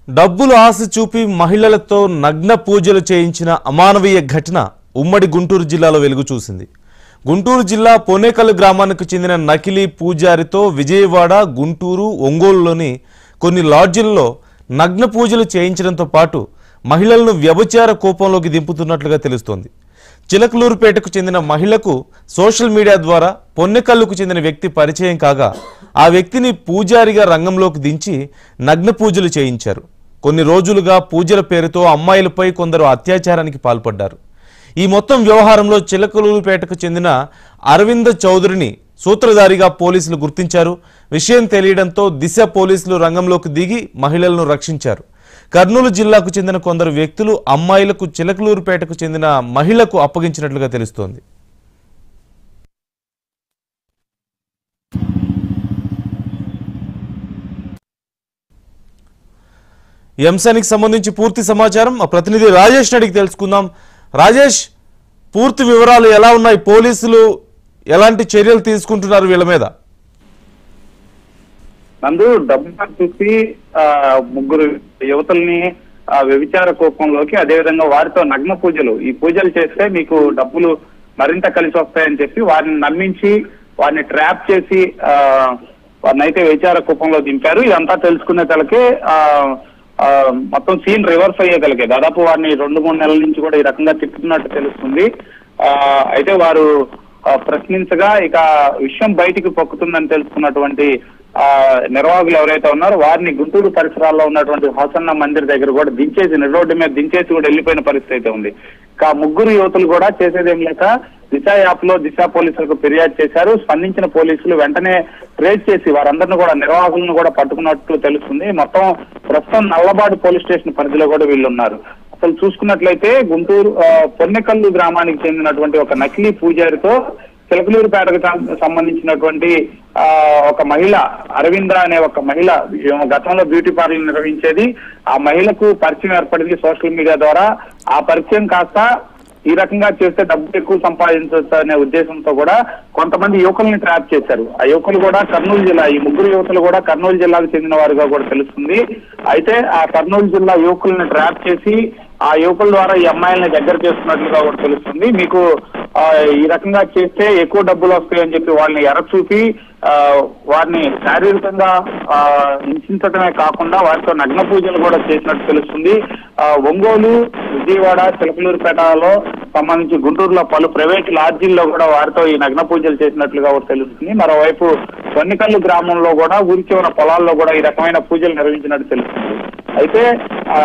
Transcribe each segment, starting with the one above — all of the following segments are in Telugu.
డబ్బులు ఆశ చూపి మహిళలతో నగ్న పూజలు చేయించిన అమానవీయ ఘటన ఉమ్మడి గుంటూరు జిల్లాలో వెలుగు చూసింది గుంటూరు జిల్లా పొనేకల్ గ్రామానికి చెందిన నకిలీ పూజారితో విజయవాడ గుంటూరు ఒంగోలులోని కొన్ని లాడ్జిల్లో నగ్న పూజలు చేయించడంతో పాటు మహిళలను వ్యభిచార కోపంలోకి దింపుతున్నట్లుగా తెలుస్తోంది చిలకలూరుపేటకు చెందిన మహిళకు సోషల్ మీడియా ద్వారా పొన్నెకల్లుకు చెందిన వ్యక్తి పరిచయం కాగా ఆ వ్యక్తిని పూజారిగా రంగంలోకి దించి నగ్న పూజలు చేయించారు కొన్ని రోజులుగా పూజల పేరుతో అమ్మాయిలపై కొందరు అత్యాచారానికి పాల్పడ్డారు ఈ మొత్తం వ్యవహారంలో చిలకలూరుపేటకు చెందిన అరవింద చౌదరిని సూత్రధారిగా పోలీసులు గుర్తించారు విషయం తెలియడంతో దిశ పోలీసులు రంగంలోకి దిగి మహిళలను రక్షించారు కర్నూలు జిల్లాకు చెందిన కొందరు వ్యక్తులు అమ్మాయిలకు చిలకలూరుపేటకు చెందిన మహిళకు అప్పగించినట్లుగా తెలుస్తోంది ఈ అంశానికి సంబంధించి పూర్తి సమాచారం మా ప్రతినిధి రాజేష్ అడిగి తెలుసుకుందాం రాజేష్ పూర్తి వివరాలు ఎలా ఉన్నాయి పోలీసులు ఎలాంటి చర్యలు తీసుకుంటున్నారు వీళ్ళ మీద నందు డబ్బు చూసి ఆ, ముగ్గురు యువతల్ని ఆ, వ్యభిచార కోపంలోకి అదేవిధంగా వారితో నగ్న పూజలు ఈ పూజలు చేస్తే మీకు డబ్బులు మరింత కలిసి వస్తాయని చెప్పి వారిని నమ్మించి వారిని ట్రాప్ చేసి ఆ వారిని అయితే వ్యభిచార కోపంలో దింపారు ఇదంతా తెలుసుకునే తలకే ఆ ఆ, మొత్తం సీన్ రివర్స్ అయ్యేగలిగే దాదాపు వారిని రెండు మూడు నెలల నుంచి కూడా ఈ రకంగా తిప్పుతున్నట్టు తెలుస్తుంది ఆ అయితే వారు ఆ, ప్రశ్నించగా ఇక విషయం బయటికి పొక్కుతుందని తెలుసుకున్నటువంటి ఆ నిర్వాహకులు ఎవరైతే ఉన్నారో వారిని గుంటూరు పరిసరాల్లో ఉన్నటువంటి హసన్న మందిర్ దగ్గర కూడా దించేసి రోడ్డు మీద దించేసి కూడా వెళ్ళిపోయిన పరిస్థితి అయితే ఉంది ఇక ముగ్గురు యువతులు కూడా చేసేదేం లేక దిశ యాప్ లో దిశ పోలీసులకు ఫిర్యాదు చేశారు స్పందించిన పోలీసులు వెంటనే ట్రేస్ చేసి వారందరిని కూడా నిర్వాహకులను కూడా పట్టుకున్నట్లు తెలుస్తుంది మొత్తం ప్రస్తుతం నల్లబాడు పోలీస్ స్టేషన్ పరిధిలో కూడా వీళ్ళు ఉన్నారు అసలు చూసుకున్నట్లయితే గుంటూరు ఆ, పొన్నెకల్లు గ్రామానికి చెందినటువంటి ఒక నకిలీ పూజారితో చిలకలూరుపేటకు సం- సంబంధించినటువంటి ఆ, ఒక మహిళ అరవింద అనే ఒక మహిళ ఈమె గతంలో బ్యూటీ పార్లర్ నిర్వహించేది ఆ మహిళకు పరిచయం ఏర్పడింది సోషల్ మీడియా ద్వారా ఆ పరిచయం కాస్త ఈ రకంగా చేస్తే డబ్బు ఎక్కువ సంపాదించవచ్చు అనే ఉద్దేశంతో కూడా కొంతమంది యువకుల్ని ట్రాప్ చేశారు ఆ యువకులు కూడా కర్నూలు జిల్లా ఈ ముగ్గురు యువకులు కూడా కర్నూలు జిల్లాకు చెందిన వారుగా కూడా తెలుస్తుంది అయితే ఆ కర్నూలు జిల్లా యువకుల్ని ట్రాప్ చేసి ఆ యువకుల ద్వారా ఈ అమ్మాయిల్ని దగ్గర చేస్తున్నట్లుగా కూడా తెలుస్తుంది మీకు ఆ, ఈ రకంగా చేస్తే ఎక్కువ డబ్బులు వస్తాయని చెప్పి వాళ్ళని ఎర చూపి ఆ, వారిని శారీరకంగా ఆ, హింసించడమే కాకుండా వారితో నగ్న పూజలు కూడా చేసినట్టు తెలుస్తుంది ఆ, ఒంగోలు విజయవాడ చిలకలూరుపేటలో సంబంధించి గుంటూరులో పలు ప్రైవేట్ లాడ్జీల్లో కూడా వారితో ఈ నగ్న పూజలు చేసినట్లుగా కూడా తెలుస్తుంది మరోవైపు కొన్నికల్లు గ్రామంలో కూడా ఊరి చివర పొలాల్లో కూడా ఈ రకమైన పూజలు నిర్వహించినట్టు తెలుస్తుంది అయితే ఆ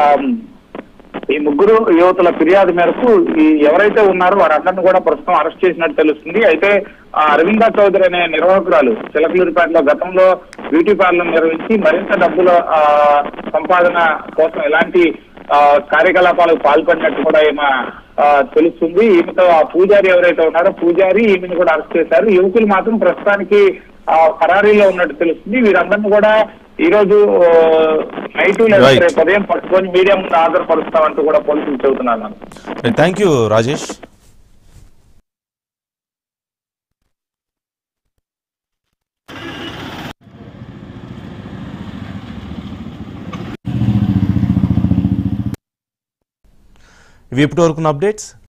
ఈ ముగ్గురు యువతుల ఫిర్యాదు మేరకు ఈ ఎవరైతే ఉన్నారో వారందరిని కూడా ప్రస్తుతం అరెస్ట్ చేసినట్టు తెలుస్తుంది అయితే ఆ అరవింద చౌదరి అనే నిర్వాహకురాలు చిలకలూరిపేటలో గతంలో బ్యూటీ పార్లర్ నిర్వహించి మరింత డబ్బుల ఆ, సంపాదన కోసం ఎలాంటి ఆ, కార్యకలాపాలకు పాల్పడినట్టు కూడా ఈమె ఆ, తెలుస్తుంది ఈమెతో ఆ పూజారి ఎవరైతే ఉన్నారో పూజారి ఈమెను కూడా అరెస్ట్ చేశారు యువకులు మాత్రం ప్రస్తుతానికి ఆ, పరారీలో ఉన్నట్టు తెలుస్తుంది వీరందరిని కూడా ఈ రోజు ఆ, నైట్ లేదా Right. రేపు ఉదయం పట్టుకొని మీడియా ముందు హాజరుపరుస్తామంటూ కూడా పోలీసులు చెబుతున్నారు థ్యాంక్ యూ రాజేష్ ఇవి ఇప్పటి వరకు అప్డేట్స్